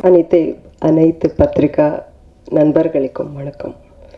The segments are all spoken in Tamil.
அனைத்து அனைத்து பத்திரிகா நண்பர்களுக்கும் வணக்கம்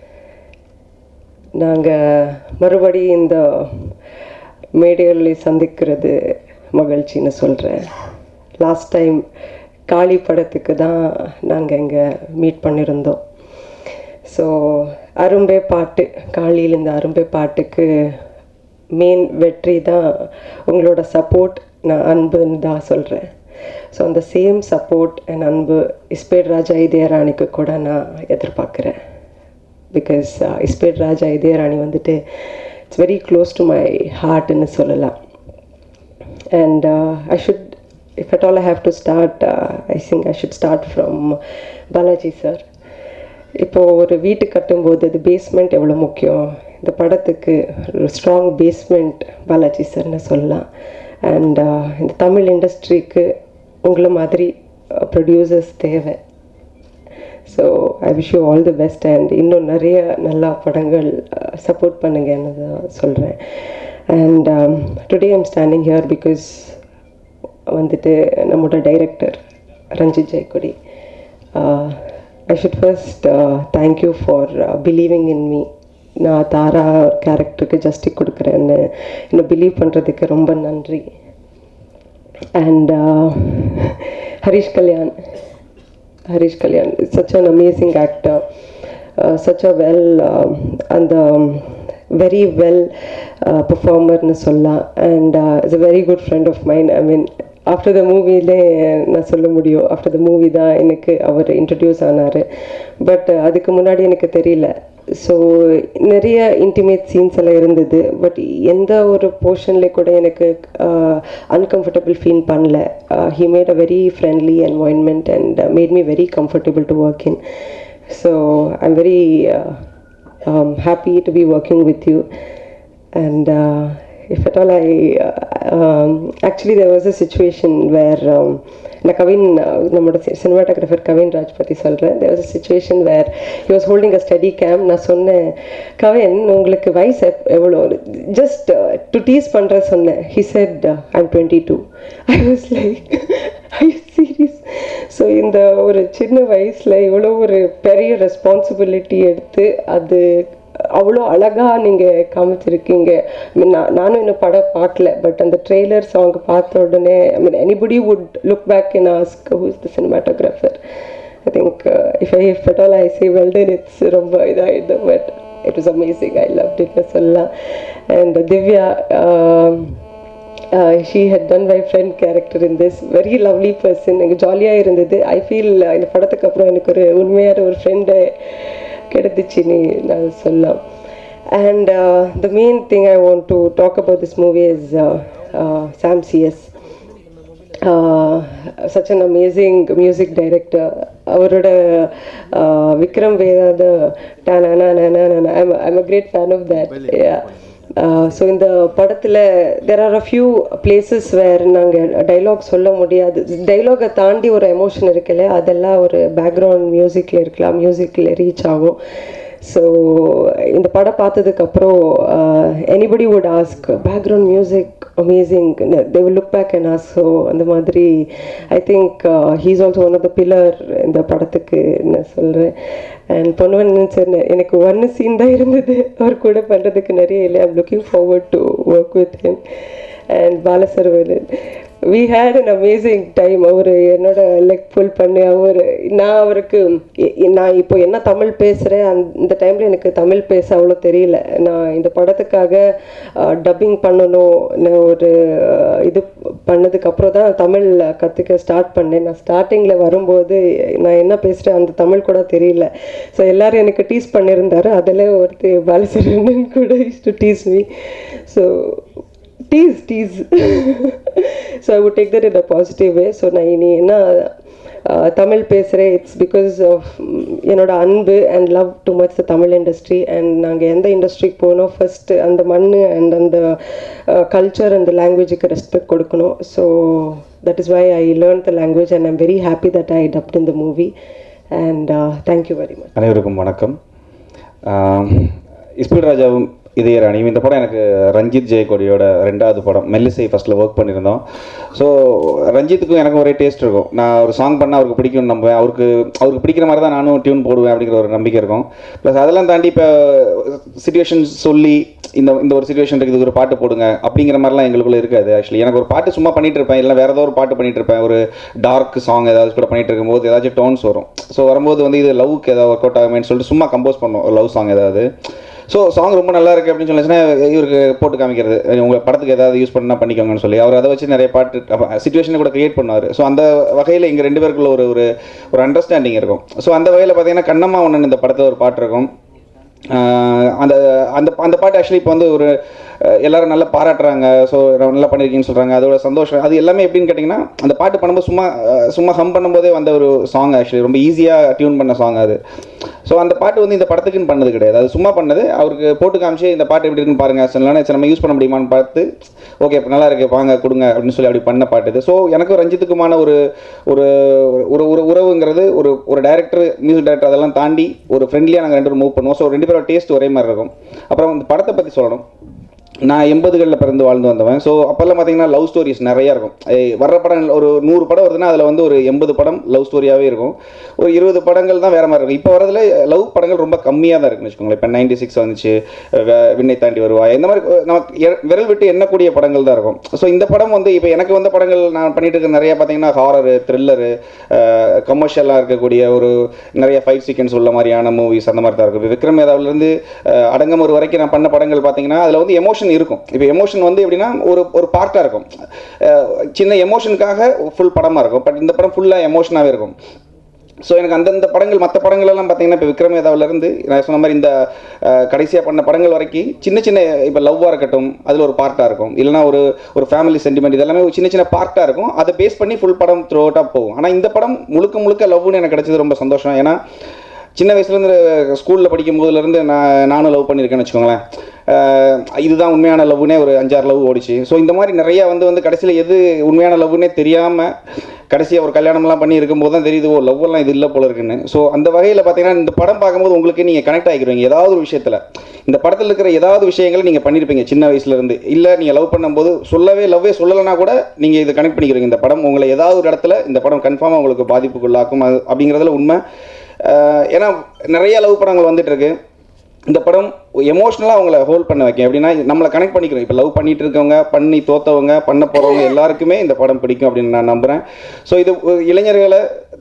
நாங்கள் மறுபடியும் இந்த மேடைகளில் சந்திக்கிறது மகிழ்ச்சின்னு சொல்கிறேன் லாஸ்ட் டைம் காளி படத்துக்கு தான் நாங்கள் இங்கே மீட் பண்ணியிருந்தோம் ஸோ அரும்பே பாட்டு காளியில் இந்த அரும்பே பாட்டுக்கு மெயின் வெற்றி தான் உங்களோட சப்போர்ட் நான் அன்புன்னு தான் சொல்கிறேன் ஸோ அந்த சேம் சப்போர்ட் அண்ட் அன்பு இஸ்பேட் ராஜா இதயராணிக்கு கூட நான் எதிர்பார்க்குறேன் பிகாஸ் இஸ்பேட் ராஜா இதயராணி வந்துட்டு it's very close to my ஹார்ட்னு சொல்லலாம் and I should if at all I have to start I think I should start from Balaji sir இப்போது ஒரு வீட்டு கட்டும்போது அது பேஸ்மெண்ட் எவ்வளோ முக்கியம் இந்த படத்துக்கு ஒரு ஸ்ட்ராங் பேஸ்மெண்ட் பாலாஜி சார்னு சொல்லலாம் அண்ட் இந்த தமிழ் இண்டஸ்ட்ரிக்கு உங்களை மாதிரி ப்ரொடியூசர்ஸ் தேவை so I wish you all the best and இன்னும் நிறைய நல்ல படங்கள் சப்போர்ட் பண்ணுங்கன்னு தான் சொல்கிறேன் and today I'm standing here because வந்துட்டு நம்மளோட director Ranjit Jeyakodi I should first thank you for believing in me நான் தாரா கேரக்டருக்கு ஜஸ்டிக் கொடுக்குறேன்னு இன்னும் பிலீவ் பண்ணுறதுக்கு ரொம்ப நன்றி and Harish Kalyan Harish Kalyan such an amazing actor uh, such a well um, and um, very well uh, performerனு சொல்லலாம் and is a very good friend of mine I mean after the மூவிலே நான் சொல்ல முடியும் ஆஃப்டர் த மூவி தான் எனக்கு அவர் இன்ட்ரடியூஸ் ஆனார் பட் அதுக்கு முன்னாடி எனக்கு தெரியல ஸோ நிறைய இன்டிமேட் சீன்ஸ் எல்லாம் இருந்தது பட் எந்த ஒரு போர்ஷன்ல கூட எனக்கு அன்கம்ஃபர்டபுள் ஃபீல் பண்ணல he made a very friendly environment and made me very comfortable to work in so I am very happy to be working with you and if at all I uh, um, actually there was a situation where um, நான் கவின் நம்மளோட சினிமாட்டோகிராஃபர் கவின் ராஜ் பற்றி சொல்கிறேன் there was a situation where he was holding a study game நான் சொன்னேன் கவின் உங்களுக்கு வயசு எப்- எவ்வளோ ஜஸ்ட் டு டீஸ் பண்ணுற சொன்னேன் he said I'm twenty two I was like I serious so இந்த ஒரு சின்ன வயசில் இவ்வளோ ஒரு பெரிய ரெஸ்பான்சிபிலிட்டி எடுத்து அது அவ்வளோ அழகாக நீங்கள் காமிச்சிருக்கீங்க I mean, நான் நானும் இன்னும் படம் பார்க்கல பட் அந்த ட்ரெய்லர் சாங் பார்த்த உடனே I mean anybody would look back in ask who is the cinematographer I think if I if at all I see well done it's ரொம்ப இதாகிடுது but it was amazing I love இட்னு சொல்லலாம் and Divya she had done my friend character in this very lovely person எனக்கு ஜாலியாக இருந்தது ஐ ஃபீல் இந்த படத்துக்கு அப்புறம் எனக்கு ஒரு உண்மையான ஒரு ஃப்ரெண்டு கிடைத்துச்சுன்னு நான் சொல்லலாம் and the main thing I want to talk about this movie is Sam CS such an amazing music director அவரோட uh, விக்ரம் வேதாத I'm a great fan of that so இந்த படத்தில் there are a few places where நாங்கள் டைலாக் சொல்ல முடியாது டைலாகை தாண்டி ஒரு எமோஷன் இருக்குல்ல அதெல்லாம் ஒரு பேக்ரவுண்ட் மியூசிக்கில் இருக்கலாம் மியூசிக்கில் ரீச் ஆகும் ஸோ இந்த படம் பார்த்ததுக்கப்புறம் anybody would ask background music amazing they will look back and ask so அந்த மாதிரி I think he's also one of the pillar இந்த படத்துக்கு நான் சொல்கிறேன் அண்ட் பொன்வன் சார் எனக்கு ஒன்று சீன் தான் இருந்தது அவர் கூட பண்ணுறதுக்கு நிறைய இல்லை I'm looking forward to work with him and Balasaravanan we had an amazing time அவர் என்னோட லெக் புல் பண்ணி அவர் நான் அவருக்கு எ- எ- நான் இப்போ என்ன தமிழ் பேசுகிறேன் அந்த டைமில் எனக்கு தமிழ் பேச அவ்வளோ தெரியல நான் இந்த படத்துக்காக டப்பிங் பண்ணணும் நான் ஒரு அஹ், இது பண்ணதுக்கப்புறம் தான் தமிழ் கற்றுக்க ஸ்டார்ட் பண்ணேன் நான் ஸ்டார்டிங்கில் வரும்போது நான் என்ன பேசுகிறேன் அந்த தமிழ் கூட தெரியல ஸோ எல்லாரும் எனக்கு டீஸ் பண்ணியிருந்தாரு அதில் ஒருத்தர் பாலசரவணன் கூட to tease me so tease tease so I would take that in a positive way so நான் இனி என்ன அஹ், தமிழ் பேசுகிறேன் இட்ஸ் பிகாஸ் ஆஃப் என்னோட அன்பு and love too much the Tamil industry and நாங்கள் எந்த இண்டஸ்ட்ரிக்கு போனோம் ஃபஸ்ட்டு அந்த மண் அண்ட் அந்த கல்ச்சர் அந்த லாங்குவேஜுக்கு ரெஸ்பெக்ட் கொடுக்கணும் so that is why I learn the language and I'm very happy that I dubbed in the movie and thank you very much அனைவருக்கும் வணக்கம் ஆஹ் இஸ்பில் ராஜாவும் இதய ராணி இந்த படம் எனக்கு ரஞ்சித் ஜெயக்கொடியோட ரெண்டாவது படம் மெல்லிசை ஃபஸ்ட்டில் ஒர்க் பண்ணியிருந்தோம் ஸோ ரஞ்சித்துக்கும் எனக்கும் ஒரே டேஸ்ட் இருக்கும் நான் ஒரு சாங் பண்ணால் அவருக்கு பிடிக்கும்னு நம்புவேன் அவருக்கு அவருக்கு பிடிக்கிற மாதிரி தான் நானும் டியூன் போடுவேன் அப்படிங்கிற ஒரு நம்பிக்கை இருக்கும் ப்ளஸ் அதெல்லாம் தாண்டி இப்போ சுச்சுவேஷன் சொல்லி இந்த இந்த ஒரு சுச்சுவேஷன் இருக்குது ஒரு பாட்டு போடுங்க அப்படிங்கிற மாதிரிலாம் எங்களுக்குள்ள இருக்காது ஆக்சுவலி எனக்கு ஒரு பாட்டு சும்மா பண்ணிட்டு இருப்பேன் இல்லை வேறு ஏதோ ஒரு பாட்டு பண்ணிட்டு இருப்பேன் ஒரு டார்க் சாங் ஏதாவது கூட பண்ணிட்டு இருக்கும்போது ஏதாச்சும் டோன்ஸ் வரும் ஸோ வரும்போது வந்து இது லவ்க்கு ஏதாவது ஒர்க் அவுட் ஆகுமேன்னு சொல்லிட்டு சும்மா கம்போஸ் பண்ணோம் லவ் சாங் ஏதாவது ஸோ சாங் ரொம்ப நல்லா இருக்குது அப்படின்னு சொல்லிச்சுன்னா இவருக்கு போட்டு காமிக்கிறது உங்கள் படத்துக்கு ஏதாவது யூஸ் பண்ணால் பண்ணிக்கோங்கன்னு சொல்லி அவர் அதை வச்சு நிறைய பாட்டு சுச்சுவேஷனை கூட கிரியேட் பண்ணுவார் ஸோ அந்த வகையில் எங்கள் ரெண்டு பேருக்குள்ள ஒரு ஒரு ஒரு அண்டர்ஸ்டாண்டிங் இருக்கும் ஸோ அந்த வகையில் பார்த்தீங்கன்னா கண்ணம்மா ஒன்று இந்த படத்தில் ஒரு பாட்டு இருக்கும் ஆஹ் அந்த அந்த அந்த பாட்டு ஆக்சுவலி இப்போ வந்து ஒரு அஹ் எல்லாரும் நல்லா பாராட்டுறாங்க ஸோ நல்லா பண்ணியிருக்கீங்கன்னு சொல்கிறாங்க அதோட சந்தோஷம் அது எல்லாமே எப்படின்னு கேட்டிங்கன்னா அந்த பாட்டு பண்ணும்போது சும்மா அஹ் சும்மா ஹம் பண்ணும்போதே வந்த ஒரு சாங் ஆக்சுவலி ரொம்ப ஈஸியாக டியூன் பண்ண சாங் அது ஸோ அந்த பாட்டு வந்து இந்த படத்துக்குன்னு பண்ணது கிடையாது அது சும்மா பண்ணது அவருக்கு போட்டு காமிச்சு இந்த பாட்டு எப்படி இருக்குன்னு பாருங்க சொன்னா சரி நம்ம யூஸ் பண்ண முடியுமான்னு பார்த்து ஓகே இப்போ நல்லா இருக்கு வாங்க கொடுங்க அப்படின்னு சொல்லி அப்படி பண்ண பாட்டு இது ஸோ எனக்கும் ரஞ்சித்துக்குமான ஒரு ஒரு ஒரு ஒரு உறவுங்கிறது ஒரு ஒரு டைரக்டர் மியூசிக் டைரக்டர் அதெல்லாம் தாண்டி ஒரு ஃப்ரெண்ட்லியாக நாங்கள் ரெண்டு பேரும் மூவ் பண்ணுவோம் ஸோ ரெண்டு பேரோட டேஸ்ட் ஒரே மாதிரி இருக்கும் அப்புறம் இந்த படத்தை பற்றி சொல்லணும் நான் எண்பதுகளில் பிறந்து வாழ்ந்து வந்தவன் ஸோ அப்போல்லாம் பார்த்தீங்கன்னா லவ் ஸ்டோரிஸ் நிறையா இருக்கும் ஏய், வர்ற படம் ஒரு நூறு படம் வருதுன்னா அதில் வந்து ஒரு எண்பது படம் லவ் ஸ்டோரியாகவே இருக்கும் ஒரு இருபது படங்கள் தான் வேறு மாதிரி இருக்கும் இப்போ வரதுல லவ் படங்கள் ரொம்ப கம்மியாக தான் இருக்குன்னு வச்சுக்கோங்களேன் இப்போ நைன்டி சிக்ஸ் வந்துச்சு வே- விண்ணை தாண்டி வருவா இந்த மாதிரி அஹ், நமக்கு எ- விரல் விட்டு எண்ணக்கூடிய படங்கள் தான் இருக்கும் ஸோ இந்த படம் வந்து இப்போ எனக்கு வந்த படங்கள் நான் பண்ணிட்டு இருக்க நிறைய பார்த்தீங்கன்னா ஹாரரு த்ரில்லரு கமர்ஷியலாக இருக்கக்கூடிய ஒரு நிறைய ஃபைவ் சீக்வன்ஸ் உள்ள மாதிரியான மூவிஸ் அந்த மாதிரி தான் இருக்கும் இப்போ விக்ரம் வேதாவிலேருந்து அடங்கம் ஒரு வரைக்கும் நான் பண்ண படங்கள் பார்த்தீங்கன்னா அதில் வந்து எமோஷன் இருக்கும் இப்போ எமோஷன் வந்து எப்படின்னா ஒரு ஒரு பார்ட்டாக இருக்கும் அஹ், சின்ன எமோஷனுக்காக ஃபுல் படமாக இருக்கும் பட் இந்த படம் ஃபுல்லாக எமோஷனாகவே இருக்கும் ஸோ எனக்கு அந்தந்த படங்கள் மற்ற படங்கள் எல்லாம் பார்த்தீங்கன்னா இப்போ விக்ரம் வேதாவிலேருந்து நான் சொன்ன மாதிரி இந்த கடைசியாக பண்ண படங்கள் வரைக்கும் சின்ன சின்ன இப்போ லவ்வாக இருக்கட்டும் அதில் ஒரு பார்ட்டாக இருக்கும் இல்லைனா ஒரு ஒரு ஃபேமிலி சென்டிமெண்ட் இதெல்லாமே ஒரு சின்ன சின்ன பார்ட்டாக இருக்கும் அதை பேஸ் பண்ணி ஃபுல் படம் த்ரூ அவுட்டாக போகும் ஆனால் இந்த படம் முழுக்க முழுக்க லவ்னு எனக்கு கிடைச்சது ரொம்ப சந்தோஷம் ஏன்னா சின்ன வயசுலேருந்து ஸ்கூலில் படிக்கும் போதுலேருந்து நான் நானும் லவ் பண்ணியிருக்கேன்னு வச்சுக்கோங்களேன் அஹ் இதுதான் உண்மையான லவ்னே ஒரு அஞ்சாறு லவ் ஓடிச்சு ஸோ இந்த மாதிரி நிறையா வந்து வந்து கடைசியில் எது உண்மையான லவ்னே தெரியாமல் கடைசியாக ஒரு கல்யாணம்லாம் பண்ணி இருக்கும்போது தான் தெரியுது ஓ love எல்லாம் இது இல்லை போல இருக்குன்னு ஸோ அந்த வகையில் பார்த்தீங்கன்னா இந்த படம் பார்க்கும்போது உங்களுக்கு நீங்கள் கனெக்ட் ஆகிக்கிறீங்க ஏதாவது ஒரு விஷயத்தில் இந்த படத்தில் இருக்கிற ஏதாவது விஷயங்களை நீங்கள் பண்ணியிருப்பீங்க சின்ன வயசுலேருந்து இல்லை நீங்கள் லவ் பண்ணும்போது சொல்லவே லவ்வே சொல்லலைனா கூட நீங்கள் இதை கனெக்ட் பண்ணிக்கிறீங்க இந்த படம் உங்களை ஏதாவது ஒரு இடத்துல இந்த படம் கன்ஃபார்மாக உங்களுக்கு பாதிப்புக்குள்ளாக்கும் அது அப்படிங்கிறதுல உண்மை அஹ் ஏன்னா நிறைய லவ் படங்கள் வந்துட்டு இருக்கு இந்த படம் எமோஷ்னலாக அவங்கள ஹோல்ட் பண்ண வைக்கும் எப்படின்னா நம்மளை கனெக்ட் பண்ணிக்கிறோம் இப்போ லவ் பண்ணிட்டு இருக்கவங்க பண்ணி தோத்தவங்க பண்ண போகிறவங்க எல்லாருக்குமே இந்த படம் பிடிக்கும் அப்படின்னு நான் நம்புகிறேன் ஸோ இது ஒரு இளைஞர்களை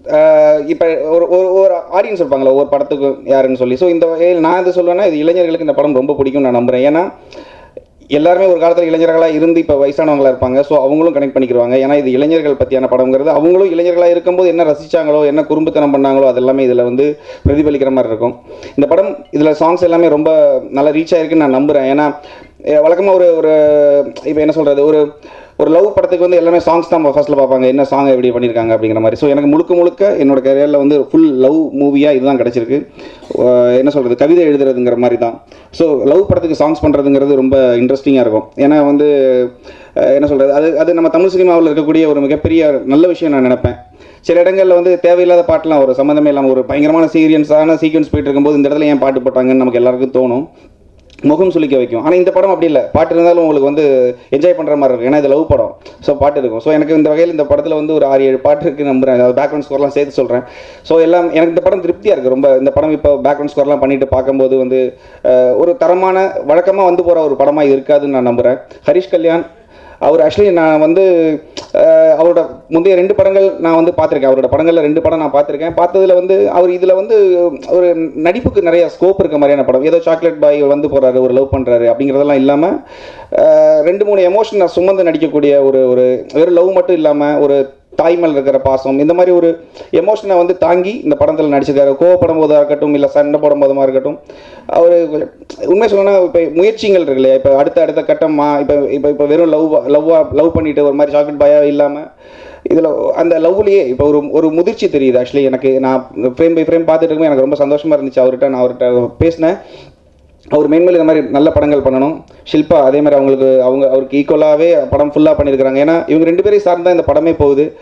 இப்போ ஒரு ஒரு ஒரு ஆடியன்ஸ் இருப்பாங்களா ஒவ்வொரு படத்துக்கு யாருன்னு சொல்லி ஸோ இந்த வகையில் நான் இது சொல்லுவேன்னா இது இளைஞர்களுக்கு இந்த படம் ரொம்ப பிடிக்கும் நான் நம்புகிறேன் ஏன்னா எல்லாருமே ஒரு காலத்தில் இளைஞர்களாக இருந்து இப்போ வயசானவங்களா இருப்பாங்க ஸோ அவங்களும் கனெக்ட் பண்ணிக்கிடுவாங்க ஏன்னா இது இளைஞர்கள் பற்றியான படங்கிறது அவங்களும் இளைஞர்களாக இருக்கும்போது என்ன ரசிச்சாங்களோ என்ன குறும்புத்தனம் பண்ணாங்களோ அது எல்லாமே இதில் வந்து பிரதிபலிக்கிற மாதிரி இருக்கும் இந்த படம் இதில் சாங்ஸ் எல்லாமே ரொம்ப நல்லா ரீச் ஆயிருக்குன்னு நான் நம்புகிறேன் ஏன்னா வழக்கமாக ஒரு ஒரு இப்போ என்ன சொல்கிறது ஒரு ஒரு லவ் படத்துக்கு வந்து எல்லாமே சாங்ஸ் தான் ஃபர்ஸ்ட்டில் பார்ப்பாங்க என்ன சாங் எப்படி பண்ணியிருக்காங்க அப்படிங்கிற மாதிரி ஸோ எனக்கு முழுக்க முழுக்க என்னோட கரியரில் வந்து ஃபுல் லவ் மூவியாக இதுதான் கிடச்சிருக்கு அஹ் என்ன சொல்கிறது கவிதை எழுதுறதுங்கிற மாதிரி தான் ஸோ லவ் படத்துக்கு சாங்ஸ் பண்ணுறதுங்கிறது ரொம்ப இன்ட்ரெஸ்டிங்காக இருக்கும் ஏன்னா வந்து அஹ் என்ன சொல்கிறது அது அது நம்ம தமிழ் சினிமாவில் இருக்கக்கூடிய ஒரு மிகப்பெரிய நல்ல விஷயம் நான் நினைப்பேன் சில இடங்களில் வந்து தேவையில்லாத பாட்டுலாம் ஒரு சம்மந்தமே இல்லாமல் ஒரு பயங்கரமான சீரியன்ஸான சீக்வன்ஸ் போயிட்டு இருக்கும்போது இந்த இடத்துல ஏன் பாட்டு போட்டாங்கன்னு நமக்கு எல்லாருக்கும் தோணும் முகம் சுளிக்க வைக்கும் ஆனால் இந்த படம் அப்படி இல்லை பாட்டு இருந்தாலும் உங்களுக்கு வந்து என்ஜாய் பண்ணுற மாதிரி இருக்கும் ஏன்னா இது லவ் படம் ஸோ பாட்டு இருக்கும் ஸோ எனக்கு இந்த வகையில் இந்த படத்தில் வந்து ஒரு ஆறு ஏழு பாட்டு இருக்குது நம்புறேன் அதாவது பேக்ரவுண்ட் ஸ்கோர்லாம் சேர்த்து சொல்கிறேன் ஸோ எல்லாம் எனக்கு இந்த படம் திருப்தியாக இருக்குது ரொம்ப இந்த படம் இப்போ பேக்ரவுண்ட் ஸ்கோர்லாம் பண்ணிட்டு பார்க்கும்போது வந்து அஹ், ஒரு தரமான வழக்கமாக வந்து போகிற ஒரு படமாக இருக்காதுன்னு நான் நம்புகிறேன் ஹரிஷ் கல்யாண் அவர் ஆக்சுவலி நான் வந்து அஹ், அவரோட முந்தைய ரெண்டு படங்கள் நான் வந்து பார்த்துருக்கேன் அவரோட படங்களில் ரெண்டு படம் நான் பார்த்துருக்கேன் பார்த்ததுல வந்து அவர் இதில் வந்து ஒரு நடிப்புக்கு நிறைய ஸ்கோப் இருக்க மாதிரியான படம் ஏதோ சாக்லேட் பாய் வந்து போகிறாரு ஒரு லவ் பண்ணுறாரு அப்படிங்கிறதெல்லாம் இல்லாமல் ரெண்டு மூணு எமோஷனை சுமந்து நடிக்கக்கூடிய ஒரு ஒரு வெறும் லவ் மட்டும் இல்லாமல் ஒரு தாய் மேல் இருக்கிற பாசம் இந்த மாதிரி ஒரு எமோஷனை வந்து தாங்கி இந்த படத்தில் நடிச்சிருக்காரு கோவப்படும் போதாக இருக்கட்டும் இல்லை சண்டை போடும் போதுமா இருக்கட்டும் அவர் உண்மை சொல்லணும்னா இப்போ முயற்சிகள் இருக்கு இல்லையா இப்போ அடுத்த அடுத்த கட்டமா இப்போ இப்போ இப்போ வெறும் லவ் லவ்வா லவ் பண்ணிட்டு ஒரு மாதிரி சாக்லேட் பாயா இல்லாமல் இதில் அந்த லவ்லேயே இப்போ ஒரு ஒரு முதிர்ச்சி தெரியுது ஆக்சுவலி எனக்கு நான் ஃப்ரேம் பை ஃப்ரேம் பார்த்துட்டு இருக்கும்போது எனக்கு ரொம்ப சந்தோஷமாக இருந்துச்சு அவர்கிட்ட நான் அவர்கிட்ட பேசினேன் அவர் மேன்மேல் இந்த மாதிரி நல்ல படங்கள் பண்ணணும் ஷில்பா அதே மாதிரி அவங்களுக்கு அவங்க அவருக்கு ஈக்குவலாகவே படம் ஃபுல்லாக பண்ணியிருக்கிறாங்க ஏன்னா இவங்க ரெண்டு பேரையும் சார்ந்து தான் இந்த படமே போகுது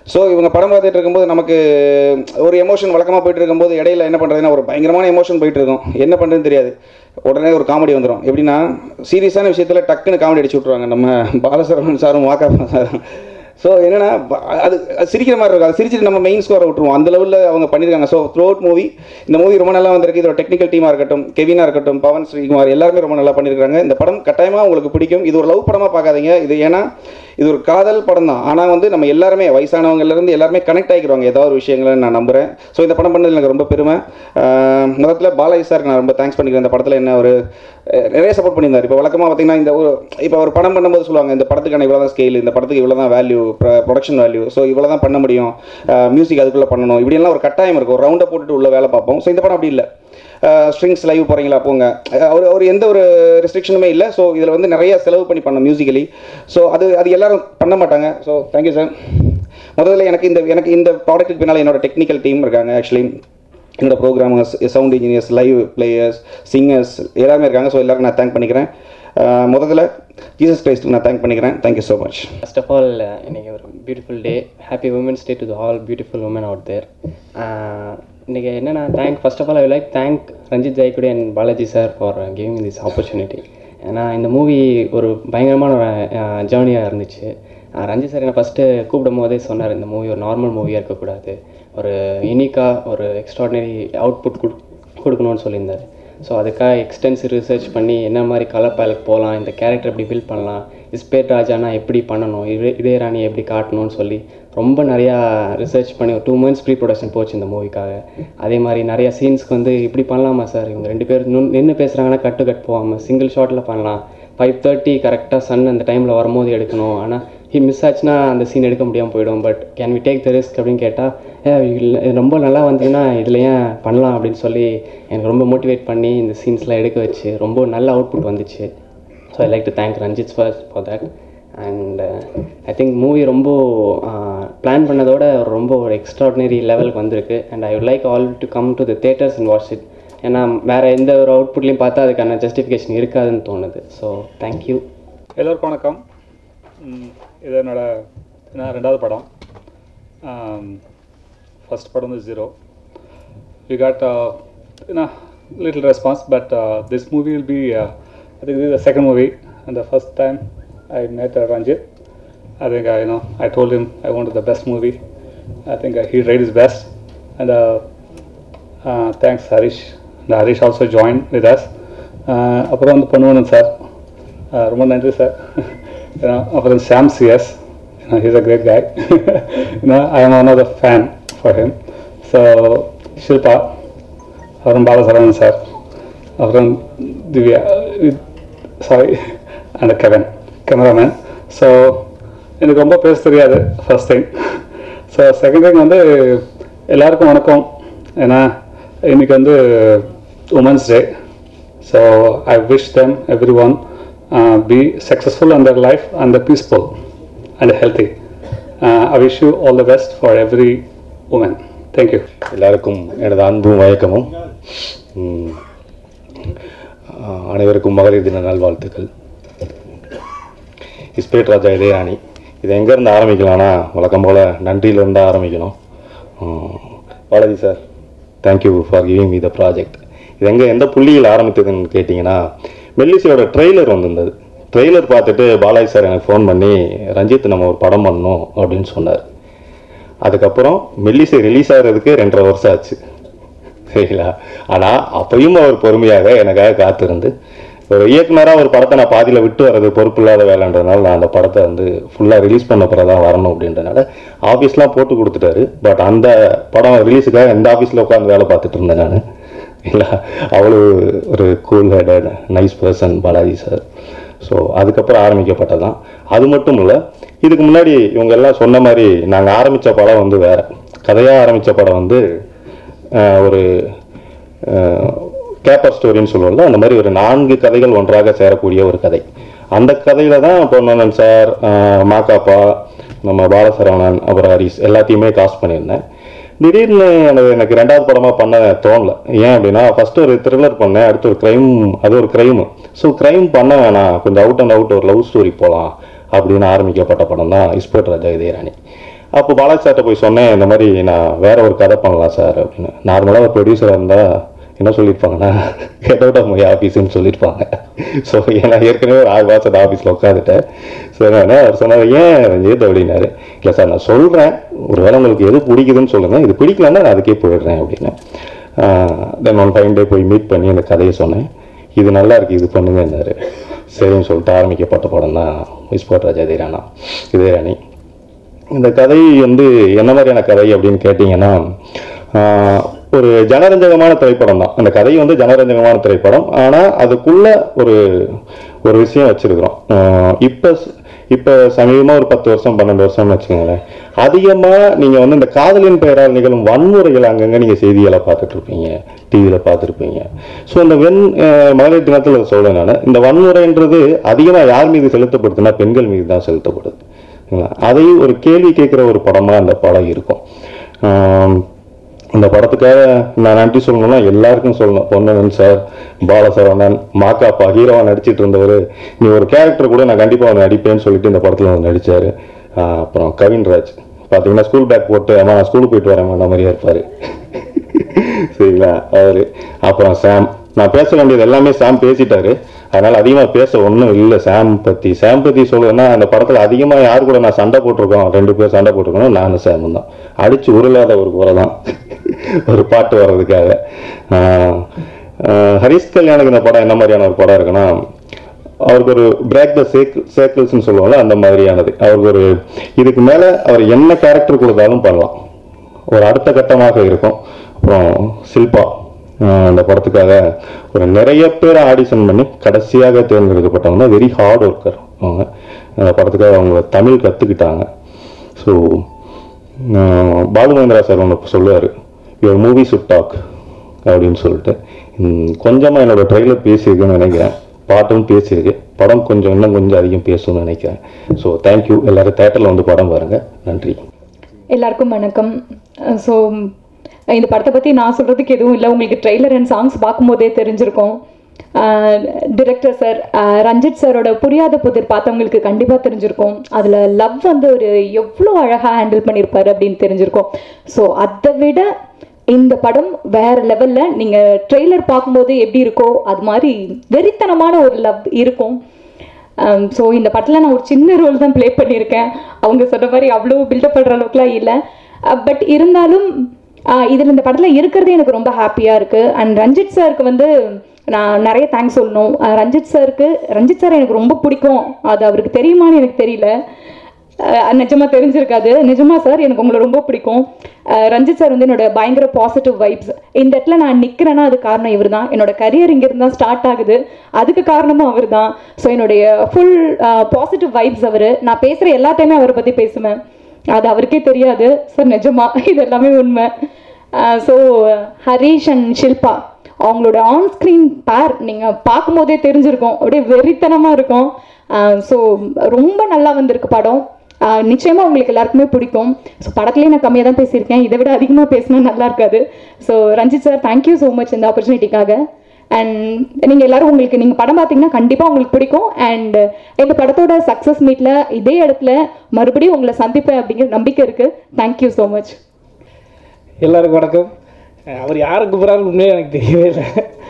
ஸோ இவங்க படம் பார்த்துட்டு இருக்கும்போது நமக்கு ஒரு எமோஷன் வழக்கமாக போயிட்டு இருக்கும்போது இடையில என்ன பண்ணுறதுன்னா ஒரு பயங்கரமான எமோஷன் போயிட்டு இருக்கும் என்ன பண்ணுறதுன்னு தெரியாது உடனே ஒரு காமெடி வந்துடும் எப்படின்னா சீரியஸான விஷயத்தில் டக்குன்னு காமெடி அடிச்சு விட்ருவாங்க நம்ம பாலசரவணன் சாரும் வாக்கா சாரும் ஸோ என்னன்னா ப- அது அது சிரிக்கிற மாதிரி இருக்கும் அது சிரிச்சிட்டு நம்ம மெயின் ஸ்கோரை விட்டுருவோம் அந்த லெவலில் அவங்க பண்ணியிருக்காங்க ஸோ த்ரூ அவுட் மூவி இந்த மூவி ரொம்ப நல்லா வந்திருக்கு இதோட டெக்னிக்கல் டீமாக இருக்கட்டும் கெவினா இருக்கட்டும் பவன் ஸ்ரீகுமார் எல்லாருமே ரொம்ப நல்லா பண்ணியிருக்காங்க இந்த படம் கட்டாயமாக உங்களுக்கு பிடிக்கும் இது ஒரு லவ் படமாக பார்க்காதீங்க இது ஏன்னா இது ஒரு காதல் படம் தான் ஆனால் வந்து நம்ம எல்லாருமே வயசானவங்கலேருந்து எல்லாருமே கனெக்ட் ஆகிக்கிறோங்க ஏதாவது ஒரு விஷயங்களை நான் நம்புகிறேன் ஸோ இந்த படம் பண்ணது எனக்கு ரொம்ப பெருமை ஆஹ் முதல்ல பாலாஜி சாருக்கு நான் ரொம்ப தேங்க்ஸ் பண்ணிக்கிறேன் இந்த படத்தில் என்ன ஒரு அஹ் நிறைய சப்போர்ட் பண்ணியிருந்தார் இப்போ வழக்கமாக பார்த்தீங்கன்னா இந்த ஒரு இப்போ ஒரு படம் பண்ணும்போது சொல்லுவாங்க இந்த படத்துக்கான இவ்வளோ தான் ஸ்கேல் இந்த படத்துக்கு இவ்வளோ தான் வேல்யூ ப்ரொடக்ஷன் வேல்யூ ஸோ இவ்வளோ தான் பண்ண முடியும் மியூசிக் அதுக்குள்ளே பண்ணணும் இப்படியெல்லாம் ஒரு கட்டாயம் இருக்கும் ஒரு ரவுண்டை போட்டுட்டு உள்ள வேலை பார்ப்போம் ஸோ இந்த படம் அப்படி இல்லை ஸ்ட்ரிங்ஸ் லைவ் போகிறீங்களா போங்க அஹ் ஒரு ஒரு எந்த ஒரு ரெஸ்ட்ரிக்ஷனுமே இல்லை ஸோ இதில் வந்து நிறைய செலவு பண்ணி பண்ணோம் மியூசிக்கலி ஸோ அது அது எல்லாரும் பண்ண மாட்டாங்க ஸோ தேங்க்யூ சார் முதல்ல எனக்கு இந்த எனக்கு இந்த ப்ராடக்ட்டுக்கு பின்னால் என்னோட டெக்னிக்கல் டீம் இருக்காங்க ஆக்சுவலி என்னோட programmers sound engineers live players singers எல்லாருமே இருக்காங்க ஸோ எல்லாருக்கும் நான் தேங்க் பண்ணிக்கிறேன் அஹ் முதல்ல ஜீசஸ் கிரைஸ்ட்டுக்கு நான் தேங்க் பண்ணிக்கிறேன் thank you so much first of all இன்னைக்கு ஒரு beautiful day happy women's day to the all beautiful women out there இன்னைக்கு என்னென்னா thank first of all I like thank Ranjit Jeyakodi and Balaji sir for giving this opportunity ஏன்னா இந்த மூவி ஒரு பயங்கரமான ஒரு ஜேர்னியாக இருந்துச்சு அஹ் ரஞ்சித் சார் என்னை ஃபஸ்ட்டு கூப்பிடும் போதே சொன்னார் இந்த மூவி ஒரு நார்மல் மூவியாக இருக்கக்கூடாது ஒரு யூனிக்காக ஒரு எக்ஸ்ட்ராடினரி அவுட்புட் கொடுக்கணும்னு சொல்லியிருந்தார் ஸோ அதுக்காக எக்ஸ்டென்சிவ் ரிசர்ச் பண்ணி என்ன மாதிரி கலர் பேலட் போகலாம் இந்த கேரக்டர் எப்படி பில்ட் பண்ணலாம் இஸ்பேட் ராஜானா எப்படி பண்ணணும் இதே இதயராணி எப்படி காட்டணும்னு சொல்லி ரொம்ப நிறையா ரிசர்ச் பண்ணி ஒரு டூ மந்த்ஸ் ப்ரீ ப்ரொடக்ஷன் போச்சு இந்த மூவிக்காக அதே மாதிரி நிறைய சீன்ஸ்க்கு வந்து இப்படி பண்ணலாமா சார் இவங்க ரெண்டு பேர் நின்று பேசுகிறாங்கன்னா கட்டு கட் போகாமல் சிங்கிள் ஷாட்டில் பண்ணலாம் ஃபைவ் தேர்ட்டி கரெக்டாக சன் அந்த டைமில் வரும்போது எடுக்கணும் ஆனால் ஹி மிஸ் ஆச்சுன்னா அந்த சீன் எடுக்க முடியாமல் போயிடும் but can we take the risk அப்படின்னு கேட்டால் ரொம்ப நல்லா வந்ததுன்னா இதில் ஏன் பண்ணலாம் அப்படின்னு சொல்லி எனக்கு ரொம்ப மோட்டிவேட் பண்ணி இந்த சீன்ஸ்லாம் எடுக்க வச்சு ரொம்ப நல்ல அவுட்புட் வந்துச்சு so I like to thank Ranjit first for that and I think movie ரொம்ப பிளான் பண்ணதோட ரொம்ப ஒரு எக்ஸ்ட்ராடினரி லெவலுக்கு வந்திருக்கு and I would like all to come to the theatres and watch it ஏன்னா வேறு எந்த ஒரு அவுட்புட்லையும் பார்த்தா அதுக்கான ஜஸ்டிஃபிகேஷன் இருக்காதுன்னு தோணுது ஸோ தேங்க்யூ எல்லோருக்கும் வணக்கம் ம், இது என்னோட என்ன ரெண்டாவது படம் ஃபர்ஸ்ட் படம் வந்து ஜீரோ வி காட் என்ன little response but this movie will be I think this is the second movie and the first time I met uh, Ranjit I think I you know I told him I wanted the best movie I think uh, he tried his best and uh, uh, thanks Harish and Harish also joined with us uh, அப்புறம் வந்து பண்ணுவணும் சார் ரொம்ப நன்றி சார் அப்புறம் Sam CS he's a great guy I am one of the fan for him so Shilpa அப்புறம் பாலசரவணன் சார் அப்புறம் திவ்யா சாரி அந்த கெவன் கேமராமேன் ஸோ எனக்கு ரொம்ப பேச தெரியாது first thing so second thing வந்து எல்லாருக்கும் வணக்கம் ஏன்னா இன்னைக்கு வந்து women's day so I wish them everyone be successful and their life and peaceful and healthy I wish you all the best for every woman thank you எல்லாருக்கும் எனது அன்பும் வயக்கமும் ம், ஆஹ், அனைவருக்கும் மகளிர் தின நல்வாழ்த்துக்கள் இஸ்பேட் ராஜா இதயராணி இது எங்கேருந்து ஆரம்பிக்கலாம்னா வழக்கம் போல் நன்றியிலேருந்து ஆரம்பிக்கணும் ம், Balaji sir thank you for giving me the project இது எங்கே எந்த புள்ளியில் ஆரம்பித்ததுன்னு கேட்டிங்கன்னா மெல்லிசையோட ட்ரெய்லர் வந்திருந்தது ட்ரெய்லர் பார்த்துட்டு பாலாஜி சார் எனக்கு ஃபோன் பண்ணி ரஞ்சித் நம்ம ஒரு படம் பண்ணணும் அப்படின்னு சொன்னார் அதுக்கப்புறம் மெல்லிசை ரிலீஸ் ஆகிறதுக்கு ரெண்டரை வருஷம் ஆச்சு சரிங்களா ஆனால் அப்பயும் அவர் பொறுமையாக எனக்காக காத்திருந்து ஒரு இயக்குனராக ஒரு படத்தை நான் பாதியில் விட்டு வர்றது பொறுப்பு இல்லாத வேலைன்றதுனால நான் அந்த படத்தை வந்து ஃபுல்லாக ரிலீஸ் பண்ண பிறகு தான் வரணும் அப்படின்றனால ஆஃபீஸ்லாம் போட்டு கொடுத்துட்டாரு பட் அந்த படம் ரிலீஸுக்காக எந்த ஆஃபீஸில் உட்காந்து வேலை பார்த்துட்டு இருந்தேன் நான் இல்லை அவ்வளோ ஒரு cool headed nice person Balaji sir so அதுக்கப்புறம் ஆரம்பிக்கப்பட்டது தான் அது மட்டும் இல்லை இதுக்கு முன்னாடி இவங்க எல்லாம் சொன்ன மாதிரி நாங்கள் ஆரம்பித்த படம் வந்து வேற கதையாக ஆரம்பித்த படம் வந்து அஹ், ஒரு கேப்பர் ஸ்டோரின்னு சொல்லுவோம்ல அந்த மாதிரி ஒரு நான்கு கதைகள் ஒன்றாக சேரக்கூடிய ஒரு கதை அந்த கதையில தான் பொன்னன் சார் அஹ், மாக்காப்பா நம்ம பாலசரவணன் அப்புறம் ஹரிஸ் எல்லாத்தையுமே காஸ்ட் பண்ணியிருந்தேன் திடீர்னு எனக்கு எனக்கு ரெண்டாவது படமாக பண்ண தோணல ஏன் அப்படின்னா ஃபர்ஸ்ட் ஒரு த்ரில்லர் பண்ணேன் அடுத்து ஒரு க்ரைம் அது ஒரு க்ரைம் ஸோ க்ரைம் பண்ண வேணாம் கொஞ்சம் அவுட் அண்ட் அவுட் ஒரு லவ் ஸ்டோரி போகலாம் அப்படின்னு ஆரம்பிக்கப்பட்ட படம் தான் இஸ்போர்ட் ராஜா இதயராணி அப்போ பாலாஜி சார்கிட்ட போய் சொன்னேன் இந்த மாதிரி நான் வேற ஒரு கதை பண்ணலாம் சார் அப்படின்னு நார்மலாக ஒரு ப்ரொடியூசராக இருந்தால் என்ன சொல்லியிருப்பாங்கன்னா கெட் அவுட் ஆஃப் மை ஆஃபீஸ்ன்னு சொல்லியிருப்பாங்க ஸோ ஏன்னா ஏற்கனவே ஒரு ஆறு மாதம் ஆஃபீஸில் உட்காந்துட்டேன் ஸோ நான் அவர் சொன்னார் ஏன் ரஞ்சித் அப்படின்னாரு இல்லை சார் நான் சொல்கிறேன் ஒருவேளை உங்களுக்கு எது பிடிக்குதுன்னு சொல்லுங்கள் இது பிடிக்கலன்னா நான் அதுக்கே போயிடுறேன் அப்படின்னு தென் ஒன் ஃபைவ் டே போய் மீட் பண்ணி அந்த கதையை சொன்னேன் இது நல்லா இருக்கு இது பண்ணுங்கன்னாரு சரின்னு சொல்லிட்டு ஆரம்பிக்கப்பட்ட படம் தான் விஸ்போட் ராஜா இதேரானா இதேராணி இந்த கதை வந்து என்ன மாதிரியான கதை அப்படின்னு கேட்டிங்கன்னா ஆஹ், ஒரு ஜனரஞ்சகமான திரைப்படம் தான் அந்த கதை வந்து ஜனரஞ்சகமான திரைப்படம் ஆனால் அதுக்குள்ள ஒரு ஒரு விஷயம் வச்சிருக்கிறோம் ஆஹ், இப்போ இப்போ சமீபமாக ஒரு பத்து வருஷம் பன்னெண்டு வருஷம்னு வச்சுக்கோங்களேன் அதிகமாக நீங்கள் வந்து இந்த காதலின் பெயரால் நிகழும் வன்முறைகள் அங்கங்கே நீங்கள் செய்திகளை பார்த்துட்டு இருப்பீங்க டிவியில் பார்த்துருப்பீங்க ஸோ இந்த வெண் ஆஹ், மகளிர் தினத்தில் சொல்ல நான் இந்த வன்முறைன்றது அதிகமாக யார் மீது செலுத்தப்படுதுன்னா பெண்கள் மீது தான் செலுத்தப்படுது சரிங்களா? அதை ஒரு கேள்வி கேட்குற ஒரு படமாக அந்த படம் இருக்கும் ஆம், இந்த படத்துக்காக நான் நன்றி சொல்லணும்னா எல்லாருக்கும் சொல்லணும் பொன்னன் சார் பாலசரவணன் மாக்காப்பா ஹீரோவா நடிச்சிட்டு இருந்தவர் நீ ஒரு கேரக்டர் கூட நான் கண்டிப்பாக அவனை நடிப்பேன்னு சொல்லிட்டு இந்த படத்தில் வந்து நடிச்சார் அப்புறம் கவின்ராஜ் பார்த்தீங்கன்னா ஸ்கூல் பேக் போட்டு அம்மா நான் ஸ்கூலுக்கு போயிட்டு வரேன் அந்த மாதிரியா இருப்பார் சரிங்களா அவரு அப்புறம் சாம் நான் பேச வேண்டியது எல்லாமே சாம் பேசிட்டாரு அதனால அதிகமா பேச ஒன்றும் இல்லை சாம் பத்தி சாம் பத்தி சொல்லுவேன்னா அந்த படத்துல அதிகமா யார் கூட நான் சண்டை போட்டிருக்கோம் ரெண்டு பேர் சண்டை போட்டிருக்கோம் நானும் சாமும் தான் அடிச்சு உருளாத ஒரு குறை தான் ஒரு பாட்டு வர்றதுக்காக ஆஹ் ஆஹ் ஹரிஷ் கல்யாணுக்கு இந்த படம் என்ன மாதிரியான ஒரு படம் இருக்குன்னா அவருக்கு ஒரு பிரேக் த சேக்கிள் சேக்கிள்ஸ்னு சொல்லுவாங்க அந்த மாதிரியானது அவருக்கு ஒரு இதுக்கு மேல அவர் என்ன கேரக்டர் கொடுத்தாலும் பண்ணலாம் ஒரு அடுத்த கட்டமாக இருக்கும் அப்புறம் சில்பா ஆஹ் அந்த படத்துக்காக ஒரு நிறைய பேர் ஆடிஷன் பண்ணி கடைசியாக தேர்ந்தெடுக்கப்பட்டவங்க வெரி ஹார்ட் ஒர்க்கர் அவங்க அந்த படத்துக்காக அவங்க தமிழ் கற்றுக்கிட்டாங்க ஸோ பாலு மகேந்திரா சார் ஒன்று சொல்லுவார் யுவர் மூவி சுட் டாக் அப்படின்னு சொல்லிட்டு ம், கொஞ்சமா என்னோட ட்ரெய்லர் பேசியிருக்குன்னு நினைக்கிறேன் பாட்டும் பேசியிருக்கு படம் கொஞ்சம் இன்னும் கொஞ்சம் அதிகம் பேசணும்னு நினைக்கிறேன் ஸோ தேங்க்யூ எல்லாரும் தேட்டரில் வந்து படம் பாருங்க நன்றி எல்லாருக்கும் வணக்கம் ஸோ இந்த படத்தை பற்றி நான் சொல்கிறதுக்கு எதுவும் இல்லை உங்களுக்கு ட்ரெய்லர் அண்ட் சாங்ஸ் பார்க்கும்போதே தெரிஞ்சிருக்கும் டிரெக்டர் சார் ரஞ்சித் சாரோட புரியாத புதிர் பார்த்தவங்களுக்கு கண்டிப்பாக தெரிஞ்சிருக்கும் அதில் லவ் வந்து ஒரு எவ்வளோ அழகாக ஹேண்டில் பண்ணியிருப்பாரு அப்படின்னு தெரிஞ்சிருக்கும் ஸோ அதை விட இந்த படம் வேற லெவலில் நீங்கள் ட்ரெய்லர் பார்க்கும்போது எப்படி இருக்கோ அது மாதிரி வெறித்தனமான ஒரு லவ் இருக்கும் ஸோ இந்த படத்தில் நான் ஒரு சின்ன ரோல் தான் ப்ளே பண்ணியிருக்கேன் அவங்க சொன்ன மாதிரி அவ்வளோ பில்டப் பண்ணுற அளவுக்குலாம் இல்லை பட் இருந்தாலும் இதில் இந்த படத்தில் இருக்கிறதே எனக்கு ரொம்ப ஹாப்பியாக இருக்குது அண்ட் ரஞ்சித் சாருக்கு வந்து நான் நிறைய தேங்க்ஸ் சொல்லணும் அஹ் ரஞ்சித் சாருக்கு ரஞ்சித் சார் எனக்கு ரொம்ப பிடிக்கும் அது அவருக்கு தெரியுமான்னு எனக்கு தெரியல அஹ் நிஜமா தெரிஞ்சிருக்காது நிஜமா சார் எனக்கு உங்களை ரொம்ப பிடிக்கும் அஹ் ரஞ்சித் சார் வந்து என்னோட பயங்கர பாசிட்டிவ் வைப்ஸ் இந்த இடத்துல நான் நிற்கிறேன்னா அது காரணம் இவர் தான் என்னோட கரியர் இங்கிருந்து தான் ஸ்டார்ட் ஆகுது அதுக்கு காரணமும் அவர் தான் ஸோ என்னுடைய ஃபுல் பாசிட்டிவ் வைப்ஸ் அவர் நான் பேசுகிற எல்லாத்தையுமே அவரை பற்றி பேசுவேன் அது அவருக்கே தெரியாது சார் நிஜமா இது எல்லாமே உண்மை ஸோ ஹரீஷ் அண்ட் ஷில்பா அவங்களோட ஆன் ஸ்க்ரீன் பேர் நீங்கள் பார்க்கும்போதே தெரிஞ்சிருக்கும் அப்படியே வெறித்தனமாக இருக்கும் ஸோ ரொம்ப நல்லா வந்திருக்கு படம் ஆஹ் நிச்சயமா உங்களுக்கு எல்லாருக்குமே பிடிக்கும் ஸோ படத்துலேயே நான் கம்மியாக தான் பேசியிருக்கேன் இதை விட அதிகமாக பேசினா நல்லா இருக்காது so Ranjit sir thank you so much இந்த ஆப்பர்ச்சுனிட்டிக்காக அண்ட் நீங்கள் எல்லாரும் உங்களுக்கு நீங்கள் படம் பார்த்தீங்கன்னா கண்டிப்பாக உங்களுக்கு பிடிக்கும் அண்ட் இந்த படத்தோட சக்ஸஸ் மீட்டில் இதே இடத்துல மறுபடியும் உங்களை சந்திப்பேன் அப்படிங்கிற நம்பிக்கை இருக்குது தேங்க்யூ ஸோ மச் எல்லாருக்கும் வணக்கம் அஹ் அவர் யாரை கூப்பிட்றாரு உண்மையாக எனக்கு தெரியவே இல்லை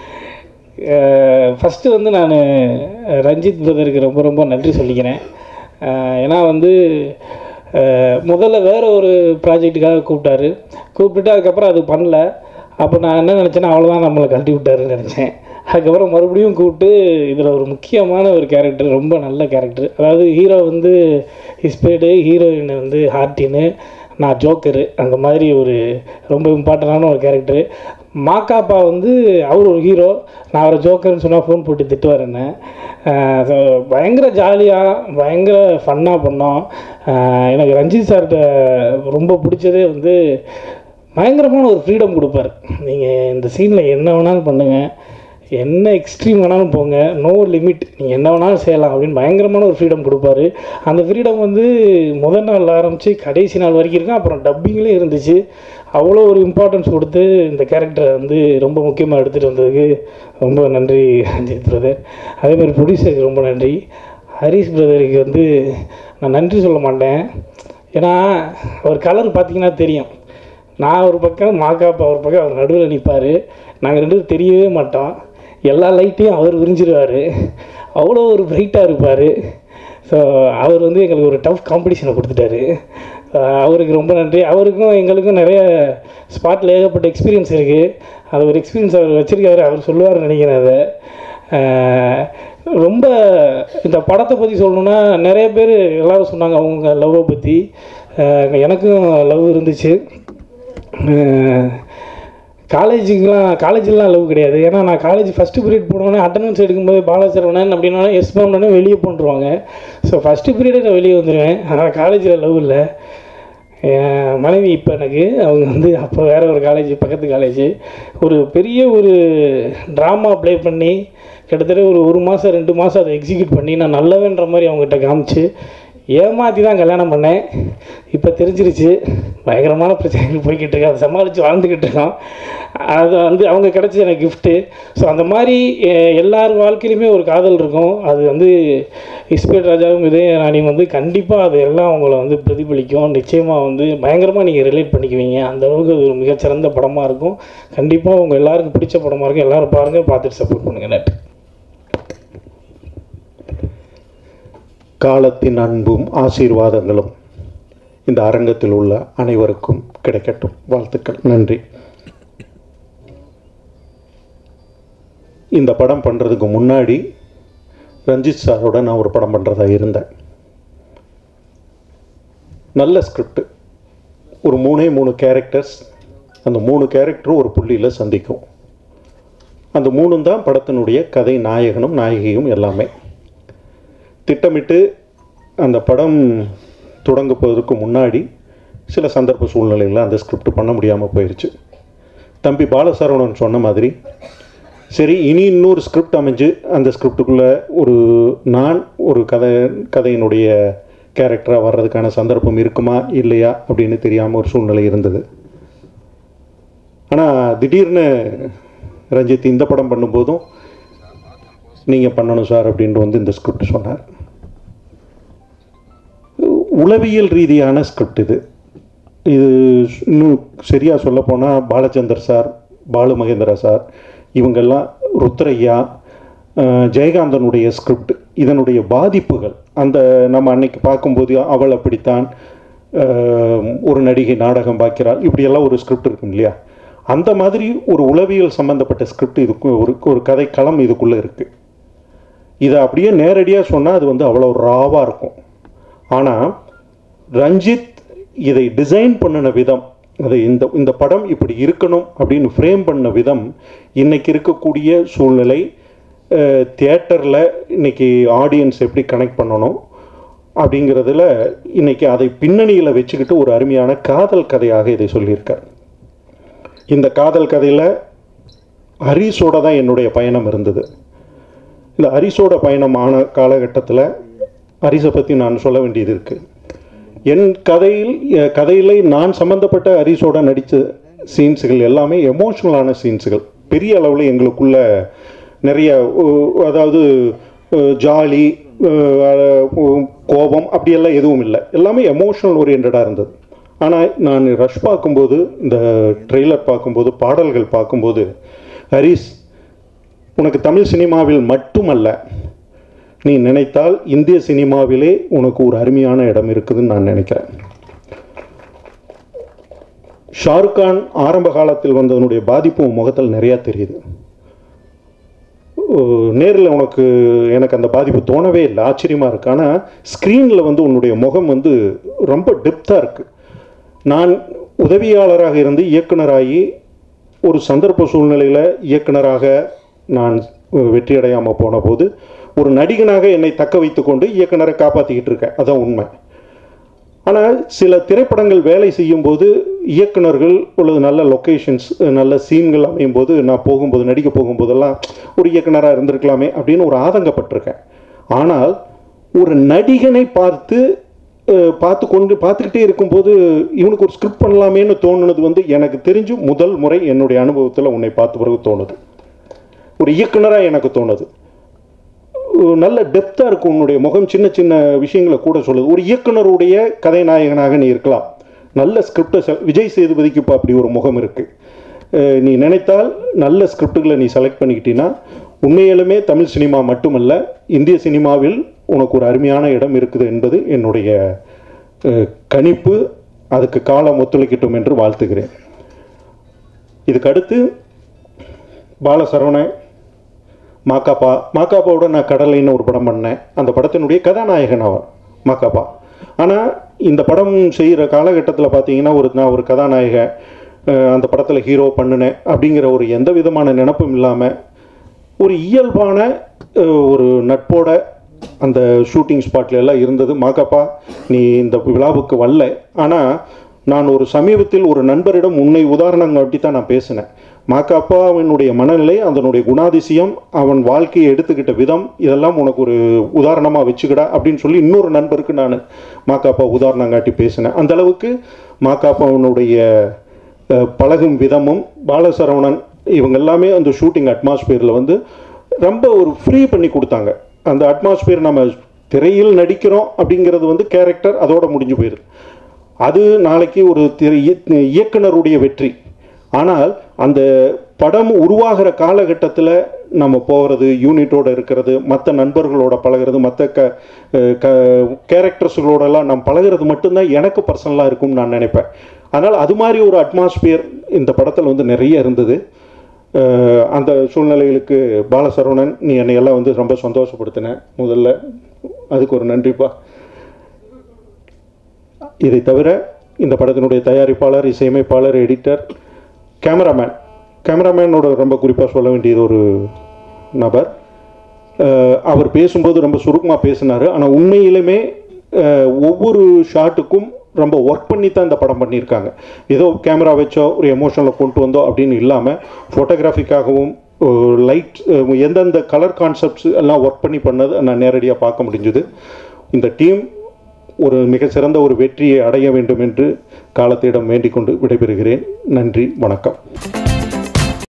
ஃபஸ்ட்டு வந்து நான் ரஞ்சித் பிரதருக்கு ரொம்ப ரொம்ப நன்றி சொல்லிக்கிறேன் அஹ் ஏன்னா வந்து அஹ் முதல்ல வேற ஒரு ப்ராஜெக்ட்டுக்காக கூப்பிட்டாரு கூப்பிட்டுட்டு அதுக்கப்புறம் அது பண்ணல அப்போ நான் என்ன நினச்சேன்னா அவ்வளோதான் நம்மளை கழட்டி விட்டாருன்னு நினச்சேன் அதுக்கப்புறம் மறுபடியும் கூப்பிட்டு இதில் ஒரு முக்கியமான ஒரு கேரக்டர் ரொம்ப நல்ல கேரக்டர் அதாவது ஹீரோ வந்து ஹிஸ்பேடு ஹீரோயின் வந்து ஹார்டின்னு நான் ஜோக்கரு அந்த மாதிரி ஒரு ரொம்ப இம்பார்ட்டண்டான ஒரு கேரக்டரு மாக்காப்பா வந்து அவர் ஒரு ஹீரோ நான் அவரை ஜோக்கர்னு சொன்னால் ஃபோன் போட்டு திட்டுவார் என்ன ஆஹ் so பயங்கர ஜாலியாக பயங்கர ஃபன்னாக பண்ணோம் ஆஹ் எனக்கு ரஞ்சித் சார்கிட்ட ரொம்ப பிடிச்சதே வந்து பயங்கரமான ஒரு ஃப்ரீடம் கொடுப்பார் நீங்கள் இந்த சீனில் என்ன வேணாலும் பண்ணுங்கள் என்ன எக்ஸ்ட்ரீம் வேணாலும் போங்க நோ லிமிட் நீங்கள் என்ன வேணாலும் செய்யலாம் அப்படின்னு பயங்கரமான ஒரு ஃப்ரீடம் கொடுப்பாரு அந்த ஃப்ரீடம் வந்து முதல் நாள் ஆரம்பித்து கடைசி நாள் வரைக்கும் இருக்கும் அப்புறம் டப்பிங்லேயும் இருந்துச்சு அவ்வளோ ஒரு இம்பார்ட்டன்ஸ் கொடுத்து இந்த கேரக்டரை வந்து ரொம்ப முக்கியமாக எடுத்துகிட்டு வந்ததுக்கு ரொம்ப நன்றி அஜித் பிரதர் அதே மாதிரி ப்ரொடியூசருக்கு ரொம்ப நன்றி ஹரிஷ் பிரதருக்கு வந்து நான் நன்றி சொல்ல மாட்டேன் ஏன்னா அவர் கலர் பார்த்தீங்கன்னா தெரியும் நான் ஒரு பக்கம் மாக்காப்பா ஒரு பக்கம் அவர் நடுவில் நிற்பார் நாங்கள் ரெண்டு பேரும் தெரியவே மாட்டோம் எல்லா லைட்டையும் அவர் விரிஞ்சிருவார் அவ்வளோ ஒரு பிரைட்டாக இருப்பார் ஸோ அவர் வந்து எங்களுக்கு ஒரு டஃப் காம்படிஷனை கொடுத்துட்டாரு அஹ் அவருக்கு ரொம்ப நன்றி அவருக்கும் எங்களுக்கும் நிறைய ஸ்பாட்டில் ஏகப்பட்ட எக்ஸ்பீரியன்ஸ் இருக்குது அது ஒரு எக்ஸ்பீரியன்ஸ் அவர் வச்சுருக்காரு அவர் சொல்லுவார் நினைக்கிறேன் அதை அஹ் ரொம்ப இந்த படத்தை பற்றி சொல்லணுன்னா நிறைய பேர் எல்லாரும் சொன்னாங்க அவங்க லவ்வை பற்றி எனக்கும் லவ் இருந்துச்சு காலேஜுக்கெலாம் காலேஜ்லாம் லவ் கிடையாது ஏன்னா நான் காலேஜ் ஃபஸ்ட்டு பீரியட் போனோடனே அட்டண்டன்ஸ் எடுக்கும்போது பாலசரவணன் அப்படின்னா எஸ் பண்ணோடனே வெளியே போட்டுருவாங்க ஸோ ஃபஸ்ட்டு பீரியடே நான் வெளியே வந்துடுவேன் ஆனால் காலேஜில் லவ் இல்லை என் மனைவி இப்போ எனக்கு அவங்க வந்து அப்போ வேற ஒரு காலேஜ் பக்கத்து காலேஜ் ஒரு பெரிய ஒரு ட்ராமா ப்ளே பண்ணி கிட்டத்தட்ட ஒரு ஒரு மாதம் ரெண்டு மாதம் அதை எக்ஸிக்யூட் பண்ணி நான் நல்லவன்ற மாதிரி அவங்ககிட்ட காமிச்சு ஏமாற்றி தான் கல்யாணம் பண்ணேன் இப்போ தெரிஞ்சிருச்சு பயங்கரமான பிரச்சனைகள் போய்கிட்டு இருக்கு அதை சமாளித்து வாழ்ந்துக்கிட்டு இருக்கோம் அது வந்து அவங்க கிடைச்ச எனக்கு கிஃப்ட்டு ஸோ அந்த மாதிரி எ- எல்லார் வாழ்க்கையிலுமே ஒரு காதல் இருக்கும் அது வந்து இஸ்பேட் ராஜாவும் இதய ராணியும் வந்து கண்டிப்பாக அது எல்லாம் அவங்கள வந்து பிரதிபலிக்கும் நிச்சயமாக வந்து பயங்கரமாக நீங்கள் ரிலேட் பண்ணிக்குவீங்க அந்த அளவுக்கு அது ஒரு மிகச்சிறந்த படமாக இருக்கும் கண்டிப்பாக உங்கள் எல்லாருக்கும் பிடிச்ச படமாக இருக்கும் எல்லாரும் பாருங்கள் பார்த்துட்டு சப்போர்ட் பண்ணுங்கள் நன்றி காலத்தின் அன்பும் ஆசீர்வாதங்களும் இந்த அரங்கத்தில் உள்ள அனைவருக்கும் கிடைக்கட்டும் வாழ்த்துக்கள் நன்றி இந்த படம் பண்ணுறதுக்கு முன்னாடி ரஞ்சித் சாரோட நான் ஒரு படம் பண்ணுறதா இருந்தேன் நல்ல ஸ்கிரிப்ட் ஒரு மூணே மூணு கேரக்டர்ஸ் அந்த மூணு கேரக்டரும் ஒரு புள்ளியில் சந்திக்கும் அந்த மூணும் தான் படத்தினுடைய கதை நாயகனும் நாயகியும் எல்லாமே திட்டமிட்டு அந்த படம் தொடங்க போவதற்கு முன்னாடி சில சந்தர்ப்ப சூழ்நிலைகளில் அந்த ஸ்கிரிப்ட் பண்ண முடியாமல் போயிடுச்சு தம்பி பாலசரவணன் சொன்ன மாதிரி சரி இனி இன்னொரு ஸ்கிரிப்ட் அமைஞ்சு அந்த ஸ்கிரிப்டுக்குள்ளே ஒரு நான் ஒரு கதை கதையினுடைய கேரக்டராக வர்றதுக்கான சந்தர்ப்பம் இருக்குமா இல்லையா அப்படின்னு தெரியாமல் ஒரு சூழ்நிலை இருந்தது ஆனால் திடீர்னு ரஞ்சித் இந்த படம் பண்ணும்போதும் நீங்கள் பண்ணணும் சார் அப்படின்ட்டு வந்து இந்த ஸ்கிரிப்ட் சொன்னார் உளவியல் ரீதியான ஸ்கிரிப்ட் இது இது இன்னும் சரியாக சொல்லப்போனால் பாலச்சந்தர் சார் பாலு மகேந்திரா சார் இவங்கெல்லாம் ருத்ரையா அஹ், ஜெயகாந்தனுடைய ஸ்கிரிப்ட் இதனுடைய பாதிப்புகள் அந்த நம்ம அன்னைக்கு பார்க்கும்போது அவள் அப்படித்தான் அஹ், ஒரு நடிகை நாடகம் பார்க்கிறாள் இப்படியெல்லாம் ஒரு ஸ்கிரிப்ட் இருக்கும் இல்லையா அந்த மாதிரி ஒரு உளவியல் சம்பந்தப்பட்ட ஸ்கிரிப்ட் இதுக்கு ஒரு ஒரு கதை களம் இதுக்குள்ளே இருக்குது இதை அப்படியே நேரடியாக சொன்னால் அது வந்து அவ்வளோ ராவாக இருக்கும் ஆனால் ரஞ்சித் இதை டிசைன் பண்ணின விதம் அது இந்த இந்த படம் இப்படி இருக்கணும் அப்படின்னு ஃப்ரேம் பண்ண விதம் இன்னைக்கு இருக்கக்கூடிய சூழ்நிலை தியேட்டரில் இன்னைக்கு ஆடியன்ஸ் எப்படி கனெக்ட் பண்ணணும் அப்படிங்கிறதுல இன்னைக்கு அதை பின்னணியில் வச்சுக்கிட்டு ஒரு அருமையான காதல் கதையாக இதை சொல்லியிருக்கார் இந்த காதல் கதையில் ஹரிஸோட தான் என்னுடைய பயணம் இருந்தது இந்த ஹரிஸோட பயணம் ஆன காலகட்டத்தில் ஹரிஸை பற்றி நான் சொல்ல வேண்டியது இருக்குது என் கதையில் எ- கதையிலே நான் சம்மந்தப்பட்ட ஹரிஸோட நடித்த சீன்ஸுகள் எல்லாமே எமோஷ்னலான சீன்ஸுகள் பெரிய அளவில் எங்களுக்குள்ள நிறைய உ- அதாவது ஜாலி கோபம் அப்படியெல்லாம் எதுவும் இல்லை எல்லாமே எமோஷனல் ஓரியன்டாக இருந்தது ஆனால் நான் ரஷ் பார்க்கும்போது இந்த ட்ரெய்லர் பார்க்கும்போது பாடல்கள் பார்க்கும்போது ஹரிஸ் உனக்கு தமிழ் சினிமாவில் மட்டுமல்ல நீ நினைத்தால் இந்திய சினிமாவிலே உனக்கு ஒரு அருமையான இடம் இருக்குதுன்னு நான் நினைக்கிறேன் ஷாருக் கான் ஆரம்ப காலத்தில் வந்ததனுடைய பாதிப்பு உன் முகத்தில் நிறையா தெரியுது நேரில் உனக்கு எனக்கு அந்த பாதிப்பு தோணவே இல்லை ஆச்சரியமாக இருக்கு ஆனால் ஸ்க்ரீனில் வந்து உன்னுடைய முகம் வந்து ரொம்ப டெப்த்தாக இருக்குது நான் உதவியாளராக இருந்து இயக்குனராகி ஒரு சந்தர்ப்ப சூழ்நிலையில் இயக்குனராக நான் வெற்றி அடையாமல் போன போது ஒரு நடிகனாக என்னை தக்க வைத்துக்கொண்டு இயக்குனரை காப்பாற்றிக்கிட்டு இருக்கேன் அதான் உண்மை ஆனால் சில திரைப்படங்கள் வேலை செய்யும்போது இயக்குனர்கள் அல்லது நல்ல லொக்கேஷன்ஸ் நல்ல சீன்கள் அமையும் போது நான் போகும்போது நடிக்க போகும்போதெல்லாம் ஒரு இயக்குனராக இருந்திருக்கலாமே அப்படின்னு ஒரு ஆதங்கப்பட்டிருக்கேன் ஆனால் ஒரு நடிகனை பார்த்து அஹ், பார்த்து கொண்டு பார்த்துக்கிட்டே இருக்கும்போது இவனுக்கு ஒரு ஸ்கிரிப்ட் பண்ணலாமேன்னு தோணுனது வந்து எனக்கு தெரிஞ்சு முதல் முறை என்னுடைய அனுபவத்தில் உன்னை பார்த்த பிறகு தோணுது ஒரு இயக்குனராக எனக்கு தோணுது அஹ், நல்ல டெப்த்தாக இருக்கும் உன்னுடைய முகம் சின்ன சின்ன விஷயங்களை கூட சொல்லுது ஒரு இயக்குனருடைய கதைநாயகனாக நீ இருக்கலாம் நல்ல ஸ்கிரிப்டை விஜய் சேதுபதிக்கு இப்போ அப்படி ஒரு முகம் இருக்குது நீ நினைத்தால் நல்ல ஸ்கிரிப்டுகளை நீ செலக்ட் பண்ணிக்கிட்டீங்கன்னா உண்மையிலுமே தமிழ் சினிமா மட்டுமல்ல இந்திய சினிமாவில் உனக்கு ஒரு அருமையான இடம் இருக்குது என்பது என்னுடைய அஹ், கணிப்பு அதுக்கு காலம் ஒத்துழைக்கட்டும் என்று வாழ்த்துகிறேன் இதுக்கு அடுத்து பாலசரவணன் மாக்காப்பா மாக்காப்பாவோட நான் கடலைன்னு ஒரு படம் பண்ணேன் அந்த படத்தினுடைய கதாநாயகன் அவன் மாக்காப்பா ஆனால் இந்த படம் செய்கிற காலகட்டத்தில் பார்த்தீங்கன்னா ஒரு நான் ஒரு கதாநாயகன் அஹ், அந்த படத்தில் ஹீரோ பண்ணினேன் அப்படிங்கிற ஒரு எந்த விதமான நினப்பும் இல்லாமல் ஒரு இயல்பான அஹ், ஒரு நட்போட அந்த ஷூட்டிங் ஸ்பாட்ல எல்லாம் இருந்தது மாக்காப்பா நீ இந்த விழாவுக்கு வரல ஆனால் நான் ஒரு சமீபத்தில் ஒரு நண்பரிடம் உன்னை உதாரணம் காட்டி தான் நான் பேசினேன் மாக்காப்பா அவனுடைய மனநிலை அதனுடைய குணாதிசயம் அவன் வாழ்க்கையை எடுத்துக்கிட்ட விதம் இதெல்லாம் உனக்கு ஒரு உதாரணமாக வச்சுக்கடா அப்படின்னு சொல்லி இன்னொரு நண்பருக்கு நான் மாக்காப்பா உதாரணம் காட்டி பேசினேன் அந்த அளவுக்கு மாக்காப்பாவனுடைய அஹ், பழகும் விதமும் பாலசரவணன் இவங்க எல்லாமே அந்த ஷூட்டிங் அட்மாஸ்பியரில் வந்து ரொம்ப ஒரு ஃப்ரீ பண்ணி கொடுத்தாங்க அந்த அட்மாஸ்பியர் நம்ம திரையில் நடிக்கிறோம் அப்படிங்கிறது வந்து கேரக்டர் அதோட முடிஞ்சு போயிடுது அது நாளைக்கு ஒரு திரை இய- இயக்குனருடைய வெற்றி ஆனால் அந்த படம் உருவாகிற காலகட்டத்தில் நம்ம போகிறது யூனிட்டோட இருக்கிறது மற்ற நண்பர்களோட பழகிறது மற்ற க க கேரக்டர்ஸுகளோடலாம் நாம் பழகிறது மட்டும்தான் எனக்கு பர்சனலாக இருக்கும்னு நான் நினைப்பேன் அதனால் அது மாதிரி ஒரு அட்மாஸ்பியர் இந்த படத்தில் வந்து நிறைய இருந்தது அஹ் அந்த சூழ்நிலைகளுக்கு பாலசரவணன் நீ என்னை எல்லாம் வந்து ரொம்ப சந்தோஷப்படுத்தின முதல்ல அதுக்கு ஒரு நன்றிப்பா இதை தவிர இந்த படத்தினுடைய தயாரிப்பாளர் இசையமைப்பாளர் எடிட்டர் கேமராமேன் கேமராமேனோட ரொம்ப குறிப்பாக சொல்ல வேண்டியது ஒரு நபர் அஹ் அவர் பேசும்போது ரொம்ப சுருக்கமாக பேசினார் ஆனால் உண்மையிலுமே அஹ் ஒவ்வொரு ஷாட்டுக்கும் ரொம்ப ஒர்க் பண்ணி தான் இந்த படம் பண்ணியிருக்காங்க ஏதோ கேமரா வச்சோ ஒரு எமோஷனில் கொண்டு வந்தோ அப்படின்னு இல்லாமல் ஃபோட்டோகிராஃபிக்காகவும் லைட் எந்தெந்த கலர் கான்செப்ட்ஸ் எல்லாம் ஒர்க் பண்ணி பண்ணது நான் நேரடியாக பார்க்க முடிஞ்சுது இந்த டீம் ஒரு மிக சிறந்த ஒரு வெற்றியை அடைய வேண்டும் என்று காலத்திடம் வேண்டிக் கொண்டு விடைபெறுகிறேன் நன்றி வணக்கம்